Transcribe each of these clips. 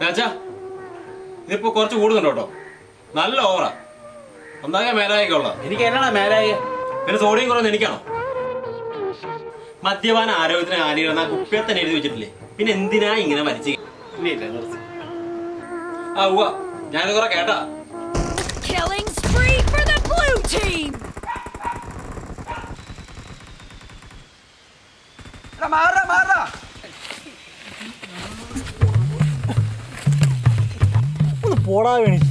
ചാച്ചാ ഇതിപ്പോ കുറച്ച് കൂടുന്നുണ്ട് കേട്ടോ നല്ല ഓവറാ ഒന്നാകെ മേലായിക്കുള്ള എനിക്ക് എന്നാണ് മേലായി പിന്നെ സോഡിയം കുറവെന്ന് എനിക്കാണോ മദ്യപാന ആരോഗ്യത്തിന് ഹാനികരം ആ കുപ്പിയെ തന്നെ എഴുതി വെച്ചിട്ടില്ലേ പിന്നെ എന്തിനാ ഇങ്ങനെ മരിച്ചു ഇല്ല ഇല്ല നിർത്തി ആ ഉവ്വ ഞാനിത് കുറെ കേട്ടാ Killing spree for the blue team! ഒന്ന് പോടാ വേണി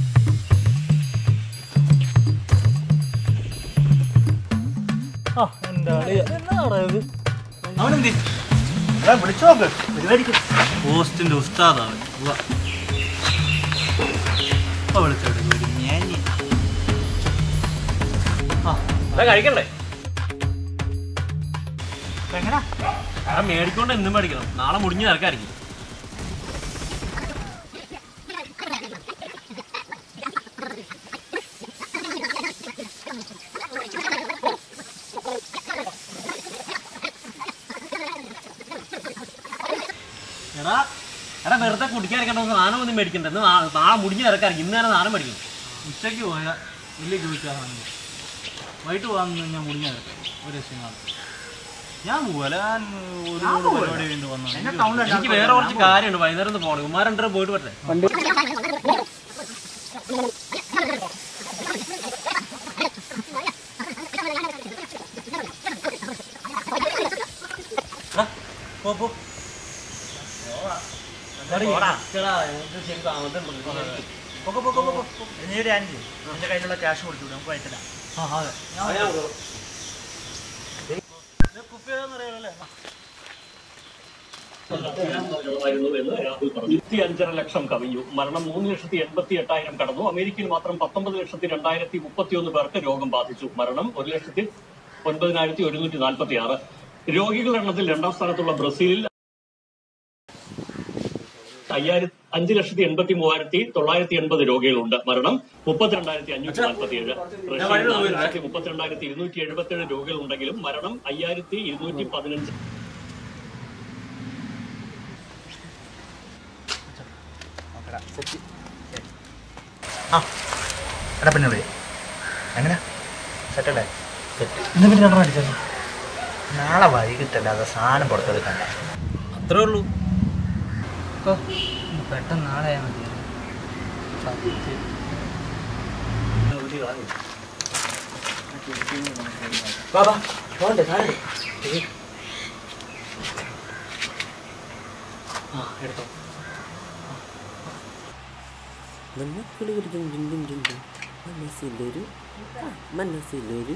ആ എന്താ എന്നാടാ ഇത് അവനെന്തി എടാ വിളിച്ചു നോക്ക് പരിപാടിക്ക് പോസ്റ്റിന്റെ ഉസ്താദാവൻ വിളിച്ചെടുക്കും ഞാൻ അതാ കഴിക്കണ്ടേ എങ്ങനെ ആ മേടിക്കൊണ്ട് എന്നും മേടിക്കണം നാളെ മുടിഞ്ഞ് നിറക്കായിരിക്കും എടാ എടാ വെറുതെ കുടിക്കാതിരിക്കണ്ട സാധനം ഒന്നും മേടിക്കണ്ട ഇന്ന് നാ- നാളെ മുടിഞ്ഞ് നിറക്കായിരിക്കും ഇന്ന് തന്നെ സാധനം മേടിക്കണം ഉച്ചയ്ക്ക് പോയാൽ വലിയ ചോദിക്കാറുണ്ട് വൈകിട്ട് പോകാമെന്ന് ഞാൻ മുടിഞ്ഞ ഒരു രക്ഷയും കാണും ഞാൻ പോവല ഞാൻ ഒരുപാട് പരിപാടി വേണ്ടി വന്നു എനിക്ക് വേറെ കുറച്ച് കാര്യമുണ്ട് വൈകുന്നേരം ഒന്ന് പോകണം ഉമ്മാർ രണ്ടര പോയിട്ട് പറ്റേ പോ പോ നീ ഒരു അഞ്ച് എൻ്റെ കയ്യിലുള്ള ക്യാഷ് കൊടുത്തു വിടും നമുക്ക് വയറ്റില്ല കുപ്പി അറിയാമല്ലേ ഇരുപത്തി അഞ്ചര ലക്ഷം കവിഞ്ഞു മരണം മൂന്ന് ലക്ഷത്തി എൺപത്തി എട്ടായിരം കടന്നു അമേരിക്കയിൽ മാത്രം പത്തൊമ്പത് ലക്ഷത്തി രണ്ടായിരത്തി മുപ്പത്തിയൊന്ന് പേർക്ക് രോഗം ബാധിച്ചു മരണം ഒരു ലക്ഷത്തി ഒൻപതിനായിരത്തി ഒരുന്നൂറ്റി നാൽപ്പത്തി ആറ് രോഗികളുടെ എണ്ണത്തിൽ രണ്ടാം സ്ഥാനത്തുള്ള ബ്രസീലിൽ അയ്യായിരത്തി അഞ്ച് ലക്ഷത്തി എൺപത്തി മൂവായിരത്തി തൊള്ളായിരത്തി എൺപത് രോഗികളുണ്ട് മരണം മുപ്പത്തിരണ്ടായിരത്തി അഞ്ഞൂറ്റി നാൽപ്പത്തി ഏഴ് റഷ്യയിൽ നാല് ലക്ഷത്തി മുപ്പത്തിരണ്ടായിരത്തി ഇരുന്നൂറ്റി എഴുപത്തി ഏഴ് രോഗികളുണ്ടെങ്കിലും മരണം അയ്യായിരത്തി ഇരുന്നൂറ്റി പതിനഞ്ച് എടാ പിന്നെ വിളി എങ്ങനെ സെറ്റല്ലേ ഇന്ന് പിന്നെ രണ്ടെണ്ണം അടിച്ചല്ലോ നാളെ വൈകിട്ടല്ലാതെ സാധനം പുറത്തെടുക്കണ്ട അത്രേ ഉള്ളൂ പെട്ടെന്ന് നാളെ ആയാൽ മതി ബാബാ പോണ്ടേ സാധനം ആ എടുത്തോ മനസ്സിലൊരു മനസ്സിലൊരു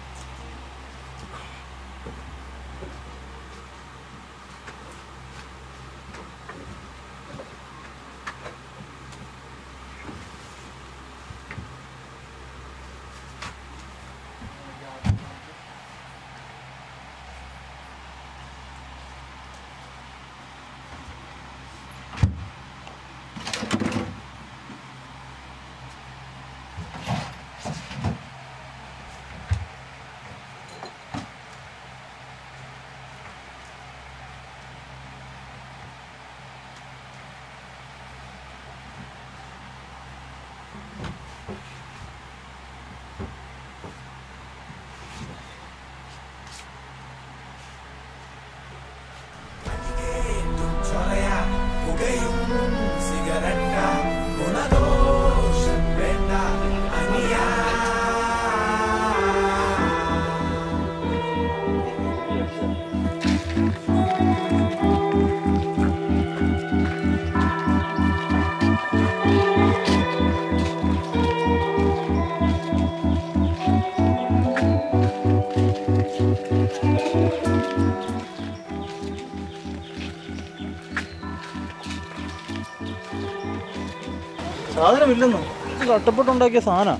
സാധനമില്ലെന്നോ ഇത് കട്ടപ്പെട്ടുണ്ടാക്കിയ സാധനം